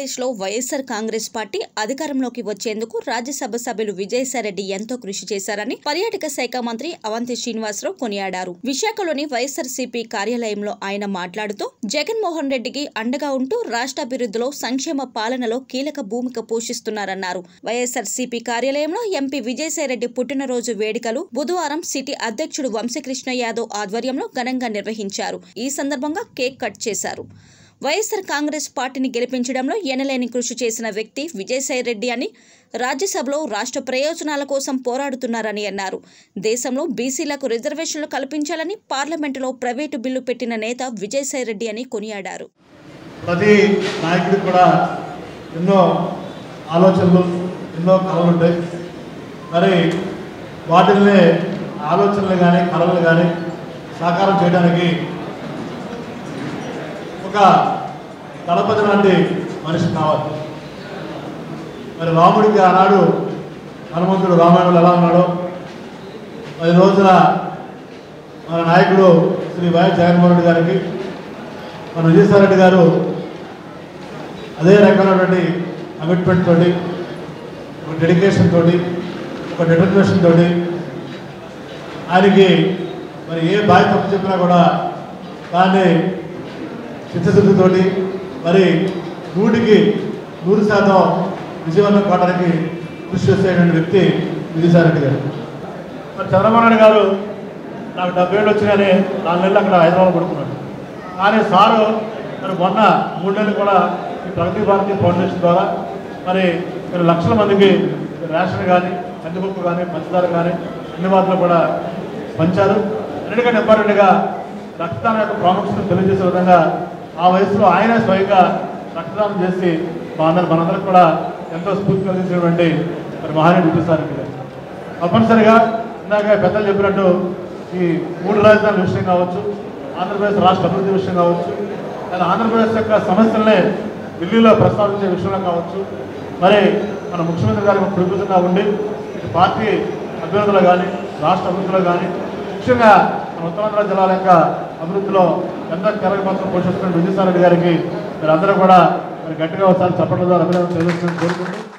ఆంధ్రప్రదేశ్లో వైఎస్సార్ కాంగ్రెస్ పార్టీ అధికారంలోకి వచ్చేందుకు రాజ్యసభ సభ్యులు విజయసాయిరెడ్డి ఎంతో కృషి చేశారని పర్యాటక శాఖ మంత్రి అవంతి శ్రీనివాసరావు కొనియాడారు విశాఖలోని వైఎస్సార్సీపీ కార్యాలయంలో ఆయన మాట్లాడుతూ జగన్మోహన్ రెడ్డికి అండగా ఉంటూ రాష్ట్ర అభివృద్ధిలో సంక్షేమ పాలనలో కీలక భూమిక పోషిస్తున్నారన్నారు వైఎస్సార్సీపీ కార్యాలయంలో ఎంపీ విజయసాయిరెడ్డి పుట్టినరోజు వేడుకలు బుధవారం సిటీ అధ్యక్షుడు వంశీకృష్ణ యాదవ్ ఆధ్వర్యంలో ఘనంగా నిర్వహించారు ఈ సందర్భంగా కేక్ కట్ చేశారు వైఎస్సార్ కాంగ్రెస్ పార్టీని గెలిపించడంలో ఎనలేని కృషి చేసిన వ్యక్తి విజయసాయి రెడ్డి అని రాజ్యసభలో రాష్ట్ర ప్రయోజనాల కోసం పోరాడుతున్నారని అన్నారు దేశంలో బీసీలకు రిజర్వేషన్లు కల్పించాలని పార్లమెంటులో ప్రైవేటు బిల్లు పెట్టిన నేత విజయసాయి రెడ్డి అని కొనియాడారు ప్రతి నాయకుడికి కూడా ఎన్నో ఆలోచనలు ఎన్నో కళలు ఉంటాయి మరి వాటిల్ని ఆలోచనలు కానీ కళలు కానీ సాకారం చేయడానికి ఒక దళపతి లాంటి మనిషి కావాలి మరి రాముడికి ఆనాడు హనుమంతుడు రామాయణంలో ఎలా ఉన్నాడో పది రోజున మన నాయకుడు శ్రీ వైఎస్ జగన్మోహన్ రెడ్డి గారికి మన విజయసాయి రెడ్డి గారు అదే రకమైనటువంటి కమిట్మెంట్ తోటి ఒక డెడికేషన్ తోటి ఒక డెటర్మినేషన్ తోటి ఆయనకి మరి ఏ బాధ్యత తప్పు చెప్పినా కూడా దాన్ని చిత్తశుద్ధితోటి మరి నూటికి నూరు శాతం విజయవంతం కావడానికి కృషి చేసేటువంటి వ్యక్తి విజయసాయి రెడ్డి గారు మరి చంద్రబాబు నాయుడు గారు నాకు డెబ్బై ఏళ్ళు వచ్చినాయని నాలుగు నెలలు అక్కడ హైదరాబాద్ పడుకున్నాడు కానీ సారు మరి మొన్న మూడు నెలలు కూడా ఈ ప్రగతి భారతి ఫౌండేషన్ ద్వారా మరి కొన్ని లక్షల మందికి రేషన్ కానీ కందిపప్పు కానీ పంచదార కానీ అన్ని వాటిలో కూడా పంచారు అన్నిటికంటే ఇంపార్టెంట్గా రక్తదానం యొక్క ప్రాముఖ్యతను తెలియజేసే విధంగా ఆ వయసులో ఆయన స్వయంగా రక్తదానం చేసి మా అందరి మనందరికి కూడా ఎంతో స్ఫూర్తి కలిగించినటువంటి మరి మహానీయుడు విజయసాయి రెడ్డి గారు తప్పనిసరిగా ఇందాక పెద్దలు చెప్పినట్టు ఈ మూడు రాజధానుల విషయం కావచ్చు ఆంధ్రప్రదేశ్ రాష్ట్ర అభివృద్ధి విషయం కావచ్చు లేదా ఆంధ్రప్రదేశ్ యొక్క సమస్యల్ని ఢిల్లీలో ప్రస్తావించే విషయంలో కావచ్చు మరి మన ముఖ్యమంత్రి గారికి ప్రతిభూతంగా ఉండి ఇటు పార్టీ అభ్యర్థులు కానీ రాష్ట్ర అభివృద్ధిలో కానీ ముఖ్యంగా మన ఉత్తరాంధ్ర జిల్లాల యొక్క అభివృద్ధిలో ఎంత కీలక పాత్ర పోషిస్తున్న విజయసాయి రెడ్డి గారికి మీరు అందరూ కూడా మరి గట్టిగా ఒకసారి చప్పట్ల ద్వారా అభినందన తెలియజేస్తున్న కోరుకుంటూ